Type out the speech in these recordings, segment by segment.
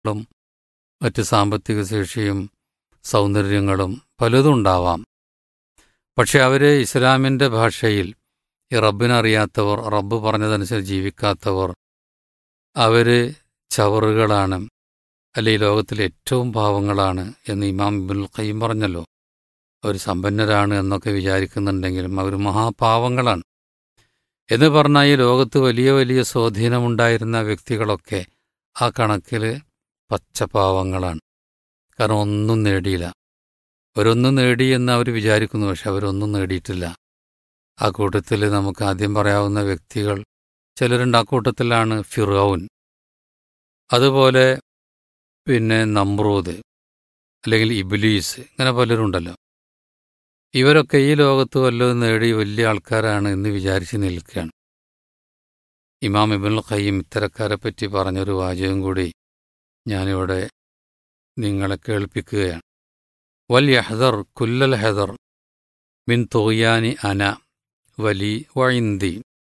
ളും മറ്റ് സാമ്പത്തിക ശേഷിയും സൗന്ദര്യങ്ങളും പലതും ഉണ്ടാവാം പക്ഷെ അവർ ഇസ്ലാമിൻ്റെ ഭാഷയിൽ ഈ റബ്ബിനറിയാത്തവർ റബ്ബ് പറഞ്ഞതനുസരിച്ച് ജീവിക്കാത്തവർ അവർ ചവറുകളാണ് അല്ലെ ഈ ലോകത്തിലെ ഏറ്റവും പാവങ്ങളാണ് എന്ന് ഇമാം ഇബുൽ ഖയ്യം പറഞ്ഞല്ലോ അവർ സമ്പന്നരാണ് എന്നൊക്കെ വിചാരിക്കുന്നുണ്ടെങ്കിലും അവർ മഹാപാവങ്ങളാണ് എന്ന് പറഞ്ഞാൽ ഈ ലോകത്ത് വലിയ വലിയ സ്വാധീനമുണ്ടായിരുന്ന വ്യക്തികളൊക്കെ ആ കണക്കിൽ പച്ചപാവങ്ങളാണ് കാരണം ഒന്നും നേടിയില്ല അവരൊന്നും നേടി എന്ന് അവർ വിചാരിക്കുന്നു പക്ഷെ അവരൊന്നും നേടിയിട്ടില്ല ആ കൂട്ടത്തിൽ നമുക്ക് ആദ്യം പറയാവുന്ന വ്യക്തികൾ ചിലരുണ്ട് ആ കൂട്ടത്തിലാണ് ഫിറൌൻ അതുപോലെ പിന്നെ നമ്രൂദ് അല്ലെങ്കിൽ ഇബിലീസ് ഇങ്ങനെ പലരുണ്ടല്ലോ ഇവരൊക്കെ ഈ ലോകത്ത് വല്ലതും നേടി വലിയ ആൾക്കാരാണ് എന്ന് വിചാരിച്ച് നിൽക്കുകയാണ് ഇമാം ഇബുൽ ഖയ്യം ഇത്തരക്കാരെ പറ്റി പറഞ്ഞൊരു വാചകം കൂടി ഞാനിവിടെ നിങ്ങളെ കേൾപ്പിക്കുകയാണ് വൽ യഹദർ കുല്ലൽ ഹെദർ മിൻ തോയാനി അന വലി വൈന്തി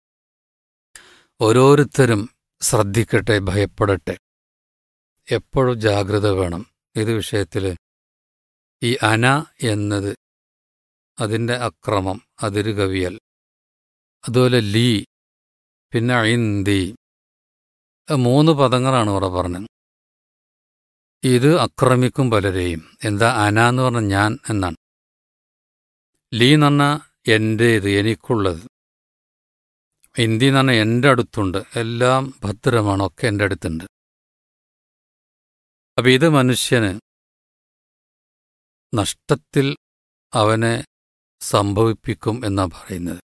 ഓരോരുത്തരും ശ്രദ്ധിക്കട്ടെ ഭയപ്പെടട്ടെ എപ്പോഴും ജാഗ്രത വേണം ഇത് വിഷയത്തിൽ ഈ അന എന്നത് അതിൻ്റെ അക്രമം അതിര് കവിയൽ അതുപോലെ ലീ പിന്നെ ഐന്തി മൂന്ന് പദങ്ങളാണ് ഇവിടെ പറഞ്ഞത് ഇത് ആക്രമിക്കും പലരെയും എന്താ അന എന്ന് പറഞ്ഞ ഞാൻ എന്നാണ് ലീ എന്ന് പറഞ്ഞാൽ എൻ്റേത് എനിക്കുള്ളത് ഹിന്ദി എന്ന് പറഞ്ഞാൽ എൻ്റെ അടുത്തുണ്ട് എല്ലാം ഭദ്രമാണ് ഒക്കെ എൻ്റെ അടുത്തുണ്ട് അപ്പം ഇത് മനുഷ്യന് നഷ്ടത്തിൽ അവനെ സംഭവിപ്പിക്കും എന്നാ പറയുന്നത്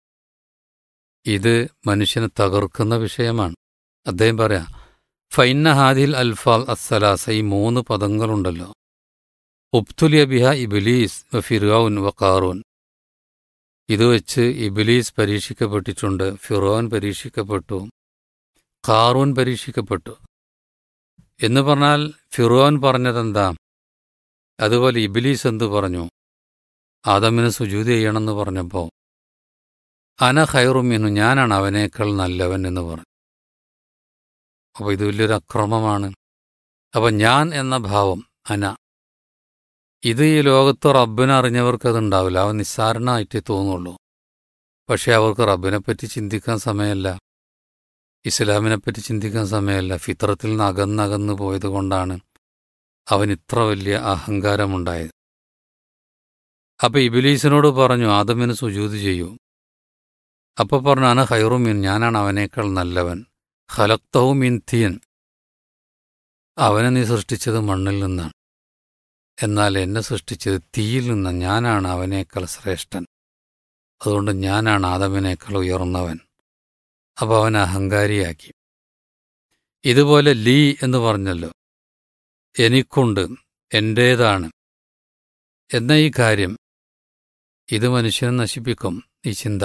ഇത് മനുഷ്യനെ തകർക്കുന്ന വിഷയമാണ് അദ്ദേഹം പറയാം ഫൈന്ന ഹാദിൽ അൽഫാൽ അസ്സലാസ ഈ മൂന്ന് പദങ്ങളുണ്ടല്ലോ ഉബ്തുലിയ ബിഹ ഇബിലീസ് വ ഫിറൌൻ വ കാറൂൻ ഇത് വെച്ച് ഇബിലീസ് പരീക്ഷിക്കപ്പെട്ടിട്ടുണ്ട് ഫിറോൻ പരീക്ഷിക്കപ്പെട്ടു കാറൂൻ പരീക്ഷിക്കപ്പെട്ടു എന്ന് പറഞ്ഞാൽ ഫിറോൻ പറഞ്ഞതെന്താ അതുപോലെ ഇബിലീസ് എന്തു പറഞ്ഞു ആദമിന് സുജൂതി ചെയ്യണമെന്ന് പറഞ്ഞപ്പോൾ അന ഖൈറുമിനു ഞാനാണ് അവനേക്കാൾ നല്ലവൻ എന്ന് പറഞ്ഞു അപ്പോൾ ഇത് വലിയൊരു അക്രമമാണ് അപ്പം ഞാൻ എന്ന ഭാവം അന ഇത് ഈ ലോകത്ത് റബ്ബിനെ അറിഞ്ഞവർക്ക് അതുണ്ടാവില്ല അവൻ നിസ്സാരണമായിട്ടേ തോന്നുള്ളൂ പക്ഷേ അവർക്ക് റബ്ബിനെപ്പറ്റി ചിന്തിക്കാൻ സമയമല്ല ഇസ്ലാമിനെപ്പറ്റി ചിന്തിക്കാൻ സമയമല്ല ഫിത്രത്തിൽ നിന്ന് അകന്നകന്നു പോയത് കൊണ്ടാണ് അവൻ ഇത്ര വലിയ അഹങ്കാരമുണ്ടായത് അപ്പൊ ഇബിലീസിനോട് പറഞ്ഞു ആദമിന് സുജൂത് ചെയ്യൂ അപ്പൊ പറഞ്ഞു അന ഹൈറുമീൻ ഞാനാണ് അവനേക്കാൾ നല്ലവൻ ഖലക്തവും മീൻ തീൻ അവനെ നീ സൃഷ്ടിച്ചത് മണ്ണിൽ നിന്നാണ് എന്നാൽ എന്നെ സൃഷ്ടിച്ചത് തീയിൽ നിന്ന് ഞാനാണ് അവനേക്കാൾ ശ്രേഷ്ഠൻ അതുകൊണ്ട് ഞാനാണ് ആദമിനേക്കാൾ ഉയർന്നവൻ അപ്പോൾ അവൻ അഹങ്കാരിയാക്കി ഇതുപോലെ ലീ എന്ന് പറഞ്ഞല്ലോ എനിക്കുണ്ട് എൻ്റേതാണ് എന്ന ഈ കാര്യം ഇത് മനുഷ്യനെ നശിപ്പിക്കും ഈ ചിന്ത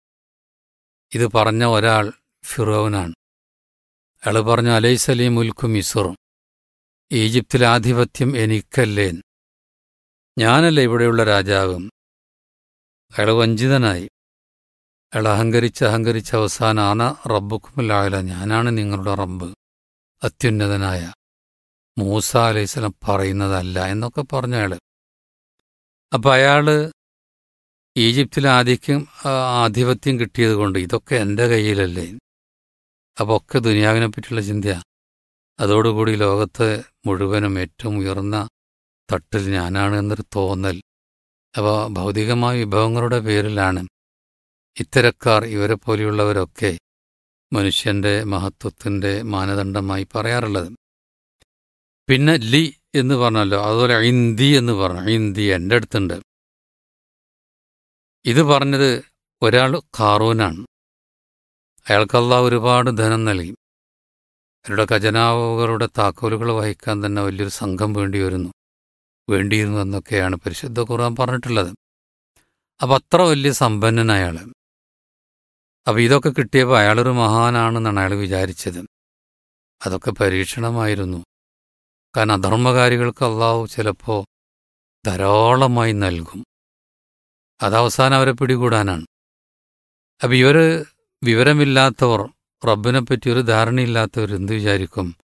ഇത് പറഞ്ഞ ഒരാൾ ഫിറോവനാണ് അയാൾ പറഞ്ഞു അലൈസലീം ഉൽക്കു മിസുറും ഈജിപ്തിലെ ആധിപത്യം എനിക്കല്ലേൻ ഞാനല്ലേ ഇവിടെയുള്ള രാജാവും അയാൾ വഞ്ചിതനായി അയാൾ അഹങ്കരിച്ച് അഹങ്കരിച്ച് അവസാനം ആന റബ്ബുക്കുമില്ലാവില്ല ഞാനാണ് നിങ്ങളുടെ റബ്ബ് അത്യുന്നതനായ മൂസ അലൈഹിസ്ലം പറയുന്നതല്ല എന്നൊക്കെ പറഞ്ഞു അയാൾ അപ്പം അയാള് ഈജിപ്തിൽ ആധിക്യം ആധിപത്യം കിട്ടിയത് കൊണ്ട് ഇതൊക്കെ എൻ്റെ കയ്യിലല്ലേ അപ്പോൾ ഒക്കെ ദുനിയാവിനെ പറ്റിയുള്ള ചിന്ത അതോടുകൂടി ലോകത്ത് മുഴുവനും ഏറ്റവും ഉയർന്ന തട്ടിൽ ഞാനാണ് എന്നൊരു തോന്നൽ അപ്പോൾ ഭൗതികമായ വിഭവങ്ങളുടെ പേരിലാണ് ഇത്തരക്കാർ ഇവരെ പോലെയുള്ളവരൊക്കെ മനുഷ്യന്റെ മഹത്വത്തിന്റെ മാനദണ്ഡമായി പറയാറുള്ളത് പിന്നെ ലി എന്ന് പറഞ്ഞല്ലോ അതുപോലെ ഹിന്ദി എന്ന് പറഞ്ഞു ഹിന്ദി എൻ്റെ അടുത്തുണ്ട് ഇത് പറഞ്ഞത് ഒരാൾ കാറൂനാണ് അയാൾക്കല്ല ഒരുപാട് ധനം നൽകി അവരുടെ ഖജനാവുകളുടെ താക്കോലുകൾ വഹിക്കാൻ തന്നെ വലിയൊരു സംഘം വേണ്ടി വരുന്നു വേണ്ടിയിരുന്നു എന്നൊക്കെയാണ് പരിശുദ്ധ ഖുർആൻ പറഞ്ഞിട്ടുള്ളത് അപ്പം അത്ര വലിയ സമ്പന്നൻ അയാൾ അപ്പം ഇതൊക്കെ കിട്ടിയപ്പോൾ അയാളൊരു മഹാനാണെന്നാണ് അയാൾ വിചാരിച്ചത് അതൊക്കെ പരീക്ഷണമായിരുന്നു കാരണം അധർമ്മകാരികൾക്ക് അള്ളാഹു ചിലപ്പോൾ ധാരാളമായി നൽകും അതവസാനം അവരെ പിടികൂടാനാണ് അപ്പം ഇവർ വിവരമില്ലാത്തവർ റബ്ബിനെപ്പറ്റി ഒരു ധാരണയില്ലാത്തവർ എന്ത് വിചാരിക്കും